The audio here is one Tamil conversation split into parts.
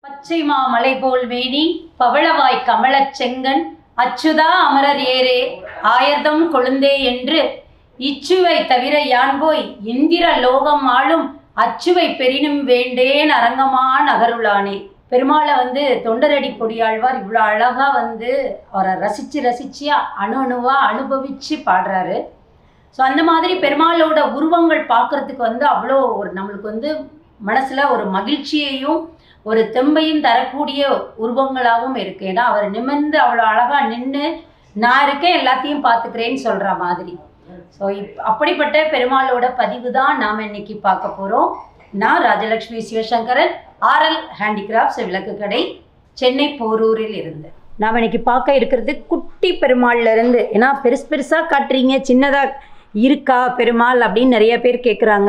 பச்சை மாமலை போல் மேனி பவளவாய் கமலச் செங்கன் அச்சுதா அமரர் ஏரே ஆயர்தம் கொழுந்தே என்று இச்சுவை தவிர யான் போய் இந்திர லோகம் ஆளும் அச்சுவை பெரினும் வேண்டேன் அரங்கமா நகருளானே பெருமாளை வந்து தொண்டரடி பொடியாழ்வார் இவ்வளோ அழகா வந்து அவரை ரசிச்சு ரசிச்சு அணு அணுவா அனுபவிச்சு பாடுறாரு ஸோ அந்த மாதிரி பெருமாளோட உருவங்கள் பார்க்கறதுக்கு வந்து அவ்வளோ ஒரு நம்மளுக்கு வந்து மனசுல ஒரு மகிழ்ச்சியையும் ஒரு தெம்பையும் தரக்கூடிய உருவங்களாகவும் இருக்கு ஏன்னா அவர் நிமிர்ந்து அவ்வளோ அழகா நின்று நான் இருக்கேன் எல்லாத்தையும் பார்த்துக்கிறேன்னு சொல்ற மாதிரி ஸோ இப் அப்படிப்பட்ட பெருமாளோட பதிவு தான் நாம் இன்னைக்கு பார்க்க போகிறோம் நான் ராஜலக்ஷ்மி சிவசங்கரன் ஆர்எல் ஹேண்டிகிராஃப்ட்ஸ் விளக்கு கடை சென்னை போரூரில் இருந்து நாம் இன்னைக்கு பார்க்க இருக்கிறது குட்டி பெருமாள்ல இருந்து ஏன்னா பெருசு பெருசாக காட்டுறீங்க சின்னதாக இருக்கா பெருமாள் அப்படின்னு நிறைய பேர் கேட்குறாங்க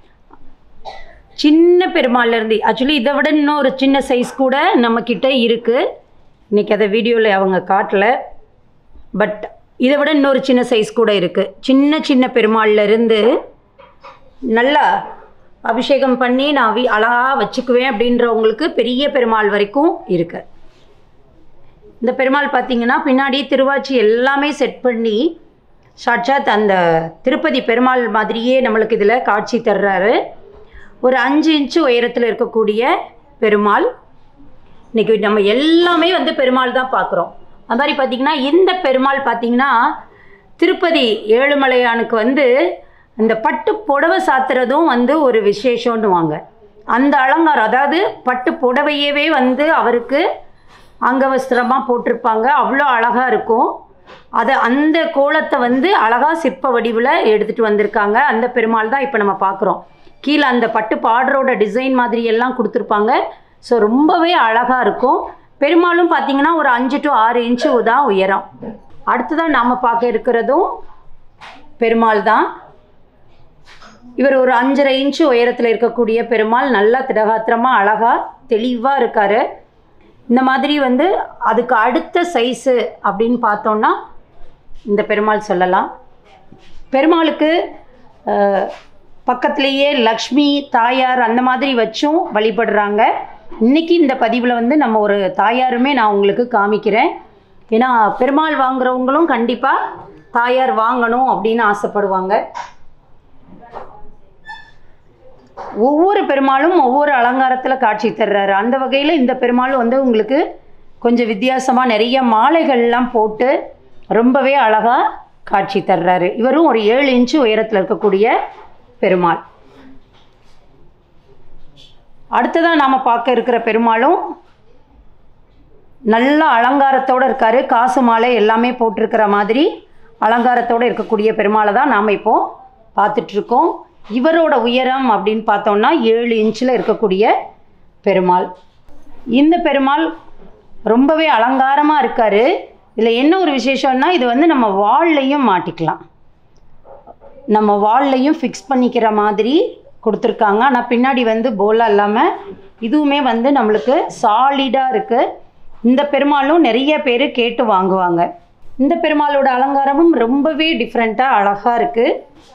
சின்ன பெருமாள்ல இருந்து ஆக்சுவலி இதை விட இன்னும் ஒரு சின்ன சைஸ் கூட நம்மக்கிட்ட இருக்குது இன்னைக்கு அதை வீடியோவில் அவங்க காட்டல பட் இதை விட இன்னொரு சின்ன சைஸ் கூட இருக்குது சின்ன சின்ன பெருமாள்ல இருந்து நல்லா அபிஷேகம் பண்ணி நான் வீ அழகாக வச்சுக்குவேன் அப்படின்றவங்களுக்கு பெரிய பெருமாள் வரைக்கும் இருக்கு இந்த பெருமாள் பார்த்தீங்கன்னா பின்னாடி திருவாச்சி எல்லாமே செட் பண்ணி சாட்சாத் அந்த திருப்பதி பெருமாள் மாதிரியே நம்மளுக்கு இதில் காட்சி தர்றாரு ஒரு அஞ்சு இன்ச்சு உயரத்தில் இருக்கக்கூடிய பெருமாள் இன்னைக்கு நம்ம எல்லாமே வந்து பெருமாள் தான் பார்க்குறோம் அது மாதிரி பார்த்திங்கன்னா இந்த பெருமாள் பார்த்திங்கன்னா திருப்பதி ஏழுமலையானுக்கு வந்து இந்த பட்டு புடவை சாத்துறதும் வந்து ஒரு விசேஷம்னுவாங்க அந்த அலங்காரம் அதாவது பட்டு புடவையவே வந்து அவருக்கு அங்கவஸ்திரமாக போட்டிருப்பாங்க அவ்வளோ அழகாக இருக்கும் அதை அந்த கோலத்தை வந்து அழகாக சிற்ப வடிவில் எடுத்துகிட்டு வந்திருக்காங்க அந்த பெருமாள் தான் இப்போ நம்ம பார்க்குறோம் கீழே அந்த பட்டு பார்டரோட டிசைன் மாதிரி எல்லாம் கொடுத்துருப்பாங்க ஸோ ரொம்பவே அழகாக இருக்கும் பெருமாளும் பார்த்தீங்கன்னா ஒரு அஞ்சு டு ஆறு இன்ச்சு தான் உயரம் அடுத்ததான் நாம் பார்க்க இருக்கிறதும் பெருமாள் தான் இவர் ஒரு அஞ்சரை இன்ச்சு உயரத்தில் இருக்கக்கூடிய பெருமாள் நல்லா திடகாத்திரமாக அழகாக தெளிவாக இருக்கார் இந்த மாதிரி வந்து அதுக்கு அடுத்த சைஸு அப்படின்னு பார்த்தோன்னா இந்த பெருமாள் சொல்லலாம் பெருமாளுக்கு அஹ், பக்கத்துலேயே லக்ஷ்மி தாயார் அந்த மாதிரி வச்சும் வழிபடுறாங்க இன்னைக்கு இந்த பதிவில் வந்து நம்ம ஒரு தாயாருமே நான் உங்களுக்கு காமிக்கிறேன் ஏன்னா பெருமாள் வாங்குறவங்களும் கண்டிப்பாக தாயார் வாங்கணும் அப்படின்னு ஆசைப்படுவாங்க ஒவ்வொரு பெருமாளும் ஒவ்வொரு அலங்காரத்தில் காட்சி தர்றாரு அந்த வகையில் இந்த பெருமாள் வந்து உங்களுக்கு கொஞ்சம் வித்தியாசமாக நிறைய மாலைகள்லாம் போட்டு ரொம்பவே அழகாக காட்சி தர்றாரு இவரும் ஒரு ஏழு இன்ச்சு உயரத்தில் இருக்கக்கூடிய பெருமாள் அடுத்ததாக நாம் பார்க்க இருக்கிற பெருமாளும் நல்ல அலங்காரத்தோடு இருக்காரு காசு மாலை எல்லாமே போட்டிருக்கிற மாதிரி அலங்காரத்தோடு இருக்கக்கூடிய பெருமாளை தான் நாம் இப்போது பார்த்துட்ருக்கோம் இவரோட உயரம் அப்படின்னு பார்த்தோம்னா ஏழு இன்ச்சில் இருக்கக்கூடிய பெருமாள் இந்த பெருமாள் ரொம்பவே அலங்காரமாக இருக்கார் இதில் என்ன ஒரு விசேஷம்னா இது வந்து நம்ம வால்லையும் மாட்டிக்கலாம் நம்ம வால்லையும் ஃபிக்ஸ் பண்ணிக்கிற மாதிரி கொடுத்துருக்காங்க ஆனால் பின்னாடி வந்து போலாக இல்லாமல் இதுவுமே வந்து நம்மளுக்கு சாலிடாக இருக்குது இந்த பெருமாளும் நிறைய பேர் கேட்டு வாங்குவாங்க இந்த பெருமாளோட அலங்காரமும் ரொம்பவே டிஃப்ரெண்ட்டாக அழகாக இருக்குது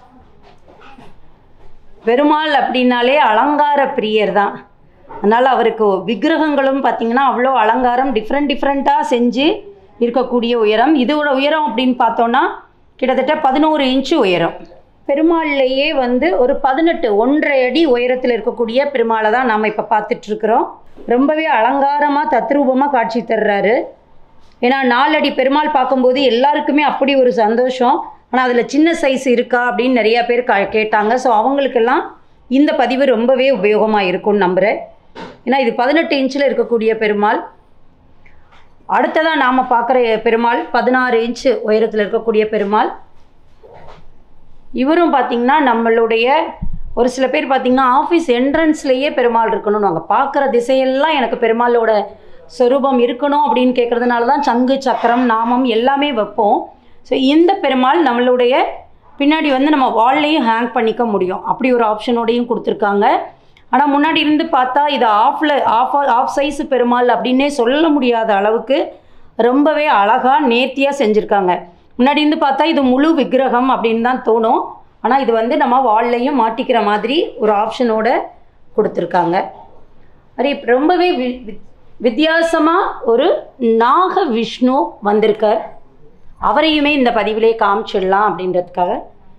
பெருமாள் அப்படின்னாலே அலங்கார பிரியர் தான் அதனால் அவருக்கு விக்கிரகங்களும் பார்த்திங்கன்னா அவ்வளோ அலங்காரம் டிஃப்ரெண்ட் டிஃப்ரெண்ட்டாக செஞ்சு இருக்கக்கூடிய உயரம் இதோட உயரம் அப்படின்னு பார்த்தோன்னா கிட்டத்தட்ட பதினோரு இன்ச்சு உயரம் பெருமாள்லேயே வந்து ஒரு பதினெட்டு ஒன்றரை அடி உயரத்தில் இருக்கக்கூடிய பெருமாளை தான் நாம் இப்போ பார்த்துட்ருக்குறோம் ரொம்பவே அலங்காரமாக தத்ரூபமாக காட்சி தர்றாரு ஏன்னா நாலடி பெருமாள் பார்க்கும்போது எல்லாருக்குமே அப்படி ஒரு சந்தோஷம் ஆனால் அதில் சின்ன சைஸ் இருக்கா அப்படின்னு நிறையா பேர் கா கேட்டாங்க ஸோ அவங்களுக்கெல்லாம் இந்த பதிவு ரொம்பவே உபயோகமாக இருக்கும்னு நம்புகிறேன் ஏன்னா இது பதினெட்டு இன்ச்சில் இருக்கக்கூடிய பெருமாள் அடுத்ததாக நாம் பார்க்குற பெருமாள் பதினாறு இன்ச்சு உயரத்தில் இருக்கக்கூடிய பெருமாள் இவரும் பார்த்திங்கன்னா நம்மளுடைய ஒரு சில பேர் பார்த்திங்கன்னா ஆஃபீஸ் என்ட்ரன்ஸ்லேயே பெருமாள் இருக்கணும்னு அவங்க பார்க்குற திசையெல்லாம் எனக்கு பெருமாளோட சொரூபம் இருக்கணும் அப்படின்னு கேட்குறதுனால தான் சங்கு சக்கரம் நாமம் எல்லாமே வைப்போம் ஸோ இந்த பெருமாள் நம்மளுடைய பின்னாடி வந்து நம்ம வால்லையும் ஹேங் பண்ணிக்க முடியும் அப்படி ஒரு ஆப்ஷனோடையும் கொடுத்துருக்காங்க ஆனால் முன்னாடி இருந்து பார்த்தா இது ஆஃபில் ஆஃப் ஆஃப் சைஸ் பெருமாள் அப்படின்னே சொல்ல முடியாத அளவுக்கு ரொம்பவே அழகாக நேர்த்தியாக செஞ்சுருக்காங்க முன்னாடி இருந்து பார்த்தா இது முழு விக்கிரகம் அப்படின்னு தான் தோணும் ஆனால் இது வந்து நம்ம வால்லையும் மாட்டிக்கிற மாதிரி ஒரு ஆப்ஷனோட கொடுத்துருக்காங்க அது இப்ப ரொம்பவே வி- வி- வித்தியாசமாக ஒரு நாக விஷ்ணு வந்திருக்கார் அவரையுமே இந்த பதிவிலே காமிச்சிடலாம் அப்படின்றதுக்காக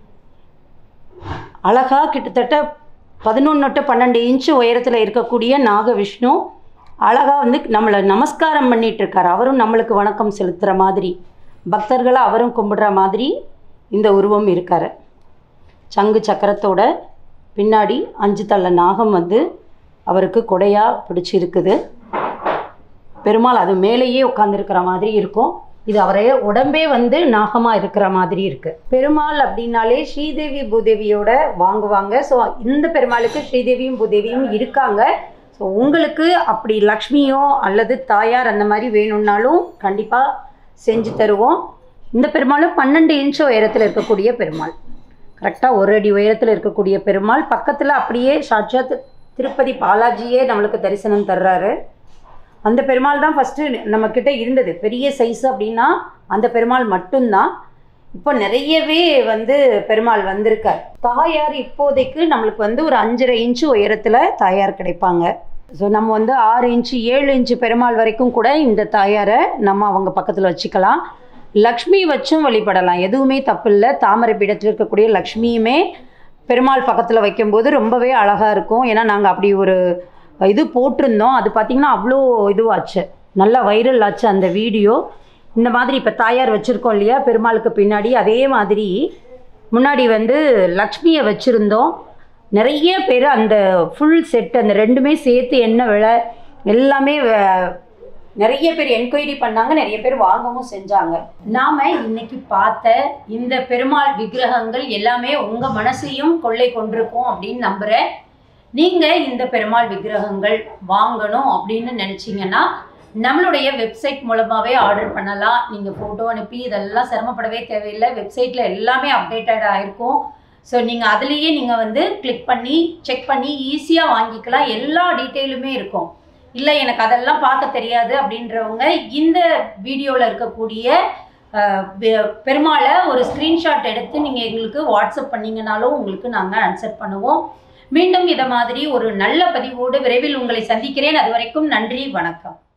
அழகா கிட்டத்தட்ட பதினொன்று டு பன்னெண்டு இன்ச்சு உயரத்தில் இருக்கக்கூடிய நாக விஷ்ணு அழகா வந்து நம்மளை நமஸ்காரம் பண்ணிட்டு இருக்கார் அவரும் நம்மளுக்கு வணக்கம் செலுத்துகிற மாதிரி பக்தர்களை அவரும் கும்பிடுற மாதிரி இந்த உருவம் இருக்கார் சங்கு சக்கரத்தோட பின்னாடி அஞ்சு தள்ள நாகம் வந்து அவருக்கு கொடையாக பிடிச்சிருக்குது பெருமாள் அது மேலேயே உட்காந்துருக்கிற மாதிரி இருக்கும் இது அவரைய உடம்பே வந்து நாகமாக இருக்கிற மாதிரி இருக்கு பெருமாள் அப்படின்னாலே ஸ்ரீதேவி பூதேவியோட வாங்குவாங்க ஸோ இந்த பெருமாளுக்கு ஸ்ரீதேவியும் பூதேவியும் இருக்காங்க ஸோ உங்களுக்கு அப்படி லக்ஷ்மியோ அல்லது தாயார் அந்த மாதிரி வேணும்னாலும் கண்டிப்பாக செஞ்சு தருவோம் இந்த பெருமாளும் பன்னெண்டு இன்ச்சு உயரத்தில் இருக்கக்கூடிய பெருமாள் கரெக்டாக ஒரு அடி உயரத்தில் இருக்கக்கூடிய பெருமாள் பக்கத்தில் அப்படியே சாட்சாத் திருப்பதி பாலாஜியே நம்மளுக்கு தரிசனம் தர்றாரு அந்த பெருமாள் தான் ஃபஸ்ட்டு நம்மக்கிட்ட இருந்தது பெரிய சைஸ் அப்படின்னா அந்த பெருமாள் மட்டும்தான் இப்போ நிறையவே வந்து பெருமாள் வந்திருக்கார் தாயார் இப்போதைக்கு நம்மளுக்கு வந்து ஒரு அஞ்சரை இன்ச்சு உயரத்தில் தாயார் கிடைப்பாங்க ஸோ நம்ம வந்து ஆறு இன்ச்சு ஏழு இன்ச்சு பெருமாள் வரைக்கும் கூட இந்த தாயாரை நம்ம அவங்க பக்கத்தில் வச்சுக்கலாம் லக்ஷ்மி வச்சும் வழிபடலாம் எதுவுமே தப்பு இல்லை தாமரை பீடத்தில் இருக்கக்கூடிய லக்ஷ்மியுமே பெருமாள் பக்கத்தில் வைக்கும்போது ரொம்பவே அழகாக இருக்கும் ஏன்னா நாங்கள் அப்படி ஒரு இது போட்டிருந்தோம் அது பார்த்திங்கன்னா அவ்வளோ இதுவாச்சு நல்லா வைரல் ஆச்சு அந்த வீடியோ இந்த மாதிரி இப்போ தாயார் வச்சுருக்கோம் இல்லையா பெருமாளுக்கு பின்னாடி அதே மாதிரி முன்னாடி வந்து லக்ஷ்மியை வச்சுருந்தோம் நிறைய பேர் அந்த ஃபுல் செட் அந்த ரெண்டுமே சேர்த்து என்ன விலை எல்லாமே வ- நிறைய பேர் என்கொயரி பண்ணாங்க நிறைய பேர் வாங்கவும் செஞ்சாங்க நாம இன்னைக்கு பார்த்த இந்த பெருமாள் விக்கிரகங்கள் எல்லாமே உங்க மனசையும் கொள்ளை கொண்டிருக்கும் அப்படின்னு நம்புறேன் நீங்க இந்த பெருமாள் விக்கிரகங்கள் வாங்கணும் அப்படின்னு நினைச்சீங்கன்னா நம்மளுடைய வெப்சைட் மூலமாகவே ஆர்டர் பண்ணலாம் நீங்கள் ஃபோட்டோ அனுப்பி இதெல்லாம் சிரமப்படவே தேவையில்லை வெப்சைட்டில் எல்லாமே அப்டேட்டட் ஆகிருக்கும் ஸோ நீங்கள் அதுலேயே நீங்கள் வந்து கிளிக் பண்ணி செக் பண்ணி ஈஸியாக வாங்கிக்கலாம் எல்லா டீட்டெயிலுமே இருக்கும் இல்லை எனக்கு அதெல்லாம் பார்க்க தெரியாது அப்படின்றவங்க இந்த வீடியோவில் இருக்கக்கூடிய அஹ், பெ- பெருமாளை ஒரு ஸ்க்ரீன்ஷாட் எடுத்து நீங்கள் எங்களுக்கு வாட்ஸ்அப் பண்ணீங்கனாலும் உங்களுக்கு நாங்கள் ஆன்சர் பண்ணுவோம் மீண்டும் இதை மாதிரி ஒரு நல்ல பதிவோடு விரைவில் உங்களை சந்திக்கிறேன் அது வரைக்கும் நன்றி வணக்கம்